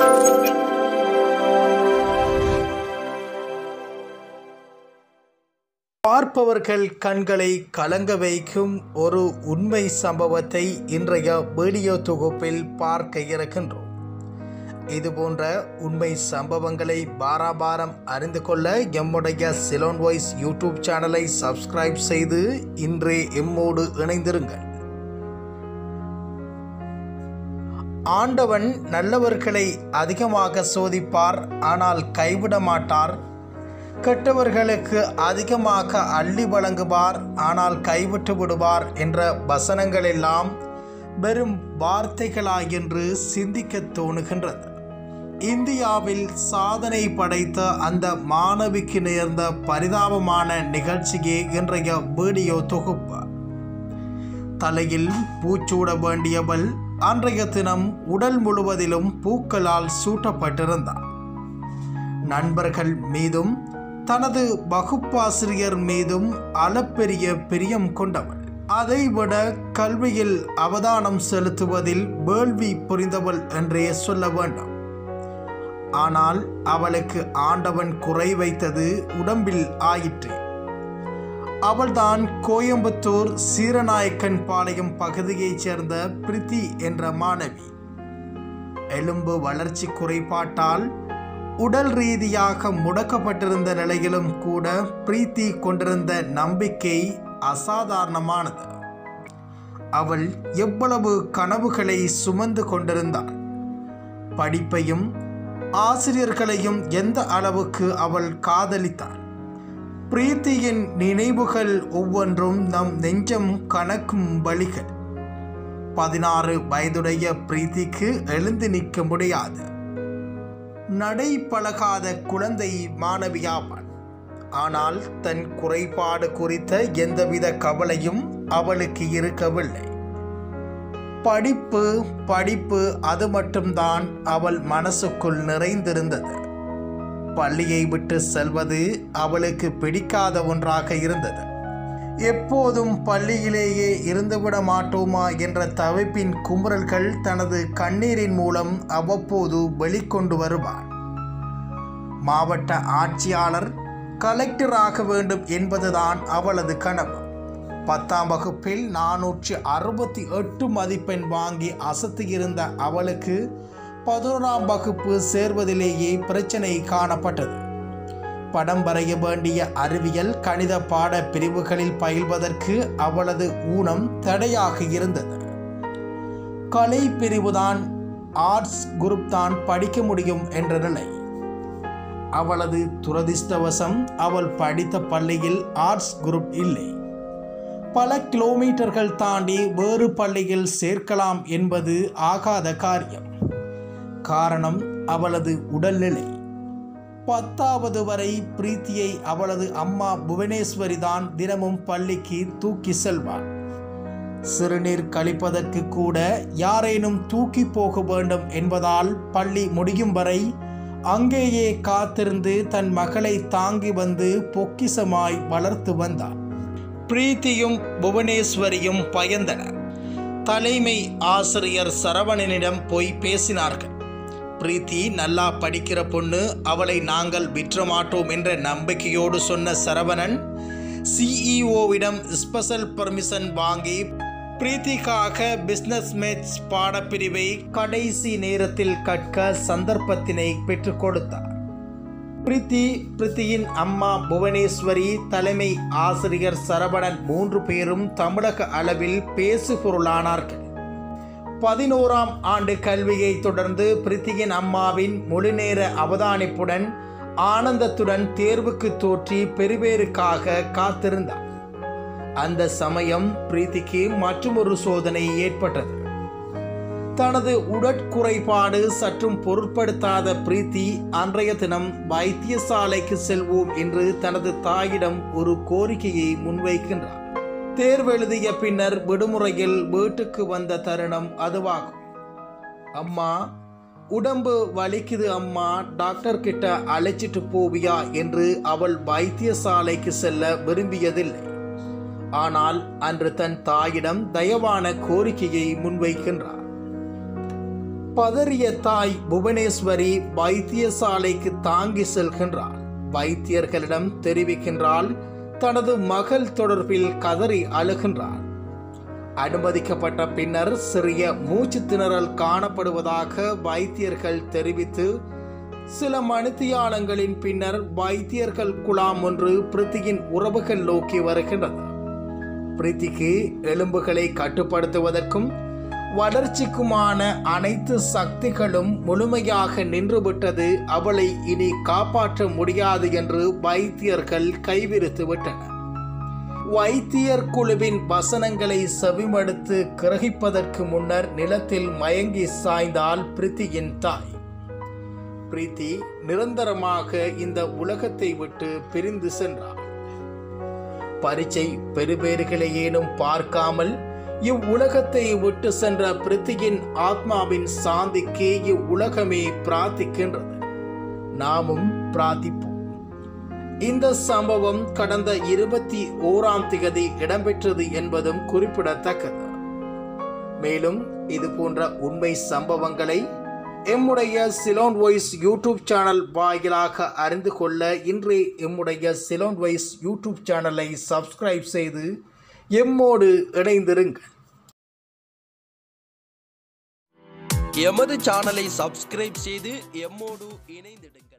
பார்ப்பவர்கள் கண்களை கலங்க வைக்கும் ஒரு உண்மை சம்பவத்தை இன்றைய வீடியோ தொகுப்பில் பார்க்க இருக்கின்றோம் இதுபோன்ற உண்மை சம்பவங்களை பாராபாரம் அறிந்து கொள்ள எம்முடைய சிலோன் வாய்ஸ் யூடியூப் சேனலை சப்ஸ்கிரைப் செய்து இன்றே எம்மோடு இணைந்திருங்கள் ஆண்டவன் நல்லவர்களை அதிகமாக சோதிப்பார் ஆனால் கைவிட மாட்டார் கெட்டவர்களுக்கு அதிகமாக அள்ளி வழங்குவார் ஆனால் கைவிட்டு விடுவார் என்ற வசனங்கள் எல்லாம் வெறும் வார்த்தைகளா என்று சிந்திக்க தோணுகின்றது இந்தியாவில் சாதனை படைத்த அந்த மாணவிக்கு நேர்ந்த பரிதாபமான நிகழ்ச்சியே இன்றைய வீடியோ தொகுப்பு தலையில் பூச்சூட வேண்டியவள் அன்றைய தினம் உடல் முழுவதிலும் பூக்களால் சூட்டப்பட்டிருந்தார் நண்பர்கள் மீதும் தனது வகுப்பாசிரியர் மீதும் அளப்பெரிய பிரியம் கொண்டவள் அதைவிட கல்வியில் அவதானம் செலுத்துவதில் வேள்வி புரிந்தவள் என்றே சொல்ல வேண்டும் ஆனால் அவளுக்கு ஆண்டவன் குறை வைத்தது உடம்பில் ஆயிற்று அவள்தான் கோயம்புத்தூர் சீரநாயக்கன் பாளையம் பகுதியைச் சேர்ந்த பிரித்தி என்ற மாணவி எலும்பு வளர்ச்சி குறைபாட்டால் உடல் ரீதியாக முடக்கப்பட்டிருந்த நிலையிலும் கூட பிரீத்தி கொண்டிருந்த நம்பிக்கை அசாதாரணமானது அவள் எவ்வளவு கனவுகளை சுமந்து கொண்டிருந்தாள் படிப்பையும் ஆசிரியர்களையும் எந்த அளவுக்கு அவள் காதலித்தாள் பிரீத்தியின் நினைவுகள் ஒவ்வொன்றும் நம் நெஞ்சம் கணக்கும் வழிகள் பதினாறு வயதுடைய பிரீத்திக்கு எழுந்து நிற்க முடியாது நடை பழகாத குழந்தை மாணவியாவாள் ஆனால் தன் குறைபாடு குறித்த எந்தவித கவலையும் அவளுக்கு இருக்கவில்லை படிப்பு படிப்பு அது மட்டும்தான் அவள் மனசுக்குள் நிறைந்திருந்தது பள்ளியை விட்டு செல்வது அவளுக்கு பிடிக்காத ஒன்றாக இருந்தது எப்போதும் பள்ளியிலேயே இருந்துவிட மாட்டோமா என்ற தவிப்பின் குமுறல்கள் தனது கண்ணீரின் மூலம் அவ்வப்போது வெளிக்கொண்டு வருவார் மாவட்ட ஆட்சியாளர் கலெக்டராக வேண்டும் என்பதுதான் அவளது கனவு பத்தாம் வகுப்பில் நானூற்றி அறுபத்தி எட்டு மதிப்பெண் வாங்கி அசத்தியிருந்த அவளுக்கு பதினோராம் வகுப்பு சேர்வதிலேயே பிரச்சனை காணப்பட்டது படம் வரைய வேண்டிய அறிவியல் கணித பாட பிரிவுகளில் பயில்வதற்கு அவளது ஊனம் தடையாக இருந்தது கலை பிரிவுதான் ஆர்ட்ஸ் குரூப் தான் படிக்க முடியும் என்ற நிலை அவளது துரதிர்ஷ்டவசம் அவள் படித்த பள்ளியில் ஆர்ட்ஸ் குரூப் இல்லை பல கிலோமீட்டர்கள் தாண்டி வேறு பள்ளியில் சேர்க்கலாம் என்பது ஆகாத காரியம் காரணம் அவளது உடல்நிலை பத்தாவது வரை பிரீத்தியை அவளது அம்மா புவனேஸ்வரி தான் தினமும் பள்ளிக்கு தூக்கி செல்வார் சிறுநீர் கழிப்பதற்கு கூட யாரேனும் தூக்கி போக வேண்டும் என்பதால் பள்ளி முடியும் வரை அங்கேயே காத்திருந்து தன் மகளை தாங்கி வந்து பொக்கிசமாய் வளர்த்து வந்தார் பிரீத்தியும் புவனேஸ்வரியும் பயந்தனர் தலைமை ஆசிரியர் சரவணனிடம் போய் பேசினார்கள் பிரீத்தி நல்லா படிக்கிற பொண்ணு அவளை நாங்கள் விற்ற மாட்டோம் என்ற நம்பிக்கையோடு சொன்ன சரவணன் சிஇஓவிடம் ஸ்பெஷல் பர்மிஷன் வாங்கி பிரீத்திக்காக பிஸ்னஸ் மேட்ச் பாடப்பிரிவை கடைசி நேரத்தில் கற்க சந்தர்ப்பத்தினை பெற்றுக் கொடுத்தார் பிரீத்தி பிரீத்தியின் அம்மா புவனேஸ்வரி தலைமை ஆசிரியர் சரவணன் மூன்று பேரும் தமிழக அளவில் பேசுபொருளானார்கள் பதினோராம் ஆண்டு கல்வியை தொடர்ந்து பிரித்தியின் அம்மாவின் முழுநேர அவதானிப்புடன் ஆனந்தத்துடன் தேர்வுக்கு தோற்றி பெருபேருக்காக காத்திருந்தார் அந்த சமயம் பிரீத்திக்கு மற்றொரு சோதனை ஏற்பட்டது தனது உடற்குறைபாடு சற்றும் பொருட்படுத்தாத பிரீத்தி அன்றைய தினம் வைத்தியசாலைக்கு செல்வோம் என்று தனது தாயிடம் ஒரு கோரிக்கையை முன்வைக்கின்றார் தேர்வெழுதிய பின்னர் விடுமுறையில் வீட்டுக்கு வந்த தருணம் அதுவாகும் அம்மா உடம்பு வலிக்குது அம்மா டாக்டர் கிட்ட அழைச்சிட்டு போவியா என்று அவள் வைத்தியசாலைக்கு செல்ல விரும்பியதில்லை ஆனால் அன்று தன் தாயிடம் தயவான கோரிக்கையை முன்வைக்கின்றார் பதறிய தாய் புவனேஸ்வரி வைத்தியசாலைக்கு தாங்கி செல்கின்றார் வைத்தியர்களிடம் தெரிவிக்கின்றால் தனது மகள் தொடர்பில் கதறி அழுகின்றார் அனுமதிக்கப்பட்ட பின்னர் சிறிய மூச்சு திணறல் காணப்படுவதாக வைத்தியர்கள் தெரிவித்து சில மணித்தியாலங்களின் பின்னர் வைத்தியர்கள் குழாம் ஒன்று பிரித்தியின் உறவுகள் நோக்கி வருகின்றது பிரித்திக்கு எலும்புகளை கட்டுப்படுத்துவதற்கும் வளர்ச்சிக்குமான அனைத்து சக்திகளும் முழுமையாக நின்றுவிட்டது அவளை இனி காப்பாற்ற முடியாது என்று வைத்தியர்கள் கைவிரித்து விட்டனர் வைத்தியர் குழுவின் வசனங்களை செவிமடுத்து கிரகிப்பதற்கு முன்னர் நிலத்தில் மயங்கி சாய்ந்தால் பிரித்தியின் தாய் பிரீத்தி நிரந்தரமாக இந்த உலகத்தை விட்டு பிரிந்து சென்றார் பரீட்சை பெறுபேறுகளை ஏனும் பார்க்காமல் இவ்வுலகத்தை விட்டு சென்ற பிரித்தியின் ஆத்மாவின் சாந்திக்கு இவ்வுலகமே பிரார்த்திக்கின்றது நாமும் பிரார்த்திப்போம் இந்த சம்பவம் கடந்த இருபத்தி ஓராம் திகதி இடம்பெற்றது என்பதும் குறிப்பிடத்தக்கது மேலும் இது போன்ற உண்மை சம்பவங்களை எம்முடைய சிலோன் வாய்ஸ் யூடியூப் சேனல் வாயிலாக அறிந்து கொள்ள இன்றே எம்முடைய சிலோன் வாய்ஸ் யூடியூப் சேனலை சப்ஸ்கிரைப் செய்து எம்மோடு இணைந்திருங்கள் எமது சேனலை சப்ஸ்கிரைப் செய்து எம்மோடு இணைந்திடுங்கள்